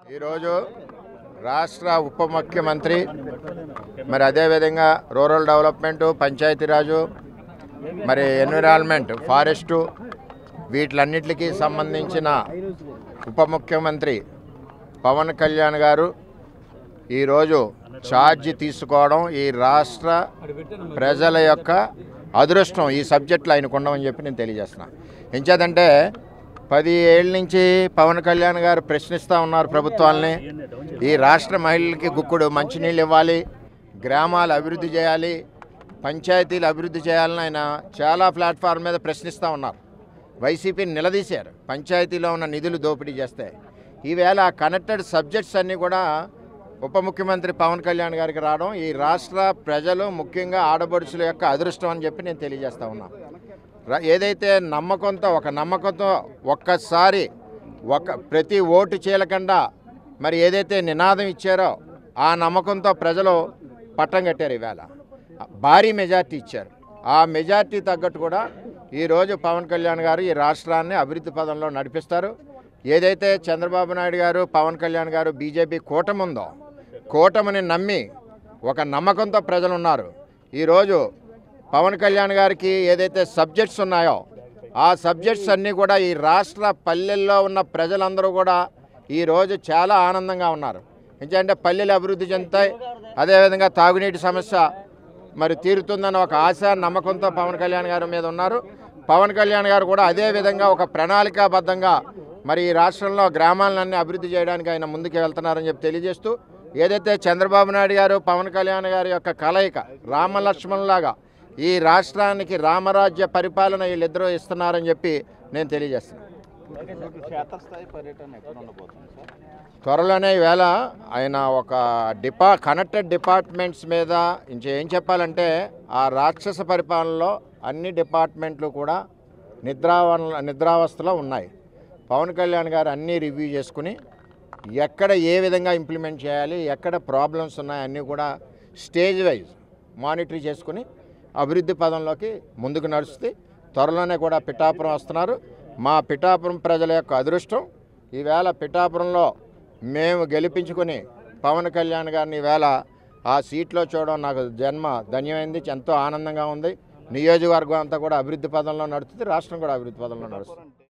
ఈరోజు రాష్ట్ర ఉప ముఖ్యమంత్రి మరి అదేవిధంగా రూరల్ డెవలప్మెంటు పంచాయతీరాజు మరి ఎన్విరాన్మెంట్ ఫారెస్టు వీటిలన్నిటికీ సంబంధించిన ఉప ముఖ్యమంత్రి పవన్ కళ్యాణ్ గారు ఈరోజు ఛార్జ్ తీసుకోవడం ఈ రాష్ట్ర ప్రజల యొక్క అదృష్టం ఈ సబ్జెక్టులో ఆయనకు ఉండమని చెప్పి నేను తెలియజేస్తున్నా ఎంచేదంటే పది ఏళ్ళ నుంచి పవన్ కళ్యాణ్ గారు ప్రశ్నిస్తూ ఉన్నారు ప్రభుత్వాలని ఈ రాష్ట్ర మహిళలకి గుక్కుడు మంచినీళ్ళు ఇవ్వాలి గ్రామాలు అభివృద్ధి చేయాలి పంచాయతీలు అభివృద్ధి చేయాలని ఆయన చాలా ప్లాట్ఫామ్ మీద ప్రశ్నిస్తూ ఉన్నారు వైసీపీని నిలదీశారు పంచాయతీలో ఉన్న నిధులు దోపిడీ చేస్తే ఈవేళ కనెక్టెడ్ సబ్జెక్ట్స్ అన్నీ కూడా ఉప ముఖ్యమంత్రి పవన్ కళ్యాణ్ గారికి రావడం ఈ రాష్ట్ర ప్రజలు ముఖ్యంగా ఆడపడుచుల యొక్క అదృష్టం అని చెప్పి నేను తెలియజేస్తా ఉన్నా ర- ఏదైతే నమ్మకంతో ఒక నమ్మకంతో ఒక్కసారి ఒక ప్రతి ఓటు చీలకుండా మరి ఏదైతే నినాదం ఇచ్చారో ఆ నమ్మకంతో ప్రజలు పట్టం కట్టారు ఈవేళ భారీ మెజార్టీ ఇచ్చారు ఆ మెజార్టీ తగ్గట్టు కూడా ఈరోజు పవన్ కళ్యాణ్ గారు ఈ రాష్ట్రాన్ని అభివృద్ధి పదంలో నడిపిస్తారు ఏదైతే చంద్రబాబు నాయుడు గారు పవన్ కళ్యాణ్ గారు బీజేపీ కూటమి ఉందో కూటమిని నమ్మి ఒక నమ్మకంతో ప్రజలు ఉన్నారు ఈరోజు పవన్ కళ్యాణ్ గారికి ఏదైతే సబ్జెక్ట్స్ ఉన్నాయో ఆ సబ్జెక్ట్స్ అన్నీ కూడా ఈ రాష్ట్ర పల్లెల్లో ఉన్న ప్రజలందరూ కూడా ఈరోజు చాలా ఆనందంగా ఉన్నారు ఎందుకంటే పల్లెలు అభివృద్ధి చెందుతాయి అదేవిధంగా తాగునీటి సమస్య మరి తీరుతుందన్న ఒక ఆశ నమ్మకంతో పవన్ కళ్యాణ్ గారి మీద ఉన్నారు పవన్ కళ్యాణ్ గారు కూడా అదే విధంగా ఒక ప్రణాళికాబద్ధంగా మరి ఈ రాష్ట్రంలో గ్రామాలన్నీ అభివృద్ధి చేయడానికి ఆయన ముందుకు వెళ్తున్నారని చెప్పి తెలియజేస్తూ ఏదైతే చంద్రబాబు నాయుడు గారు పవన్ కళ్యాణ్ గారి యొక్క కలయిక రామలక్ష్మణులాగా ఈ రాష్ట్రానికి రామరాజ్య పరిపాలన వీళ్ళిద్దరూ ఇస్తున్నారని చెప్పి నేను తెలియజేస్తున్నాను క్షేత్రస్థాయి పర్యటన ఎక్కడ ఉండబోతుంది సార్ త్వరలోనే ఈవేళ ఆయన ఒక డిపా కనెక్టెడ్ డిపార్ట్మెంట్స్ మీద ఇంక ఏం చెప్పాలంటే ఆ రాక్షస పరిపాలనలో అన్ని డిపార్ట్మెంట్లు కూడా నిద్రావ నిద్రావస్థలో ఉన్నాయి పవన్ కళ్యాణ్ గారు అన్నీ రివ్యూ చేసుకుని ఎక్కడ ఏ విధంగా ఇంప్లిమెంట్ చేయాలి ఎక్కడ ప్రాబ్లమ్స్ ఉన్నాయి అన్నీ కూడా స్టేజ్ వైజ్ మానిటర్ చేసుకుని అభివృద్ధి పదంలోకి ముందుకు నడుస్తుంది త్వరలోనే కూడా పిఠాపురం వస్తున్నారు మా పిఠాపురం ప్రజల యొక్క అదృష్టం ఈవేళ పిఠాపురంలో మేము గెలిపించుకుని పవన్ కళ్యాణ్ గారిని ఈవేళ ఆ సీట్లో చూడడం నాకు జన్మ ధన్యమైంది ఎంతో ఆనందంగా ఉంది నియోజకవర్గం అంతా కూడా అభివృద్ధి పదంలో నడుస్తుంది రాష్ట్రం కూడా అభివృద్ధి పదంలో నడుస్తుంది అంటే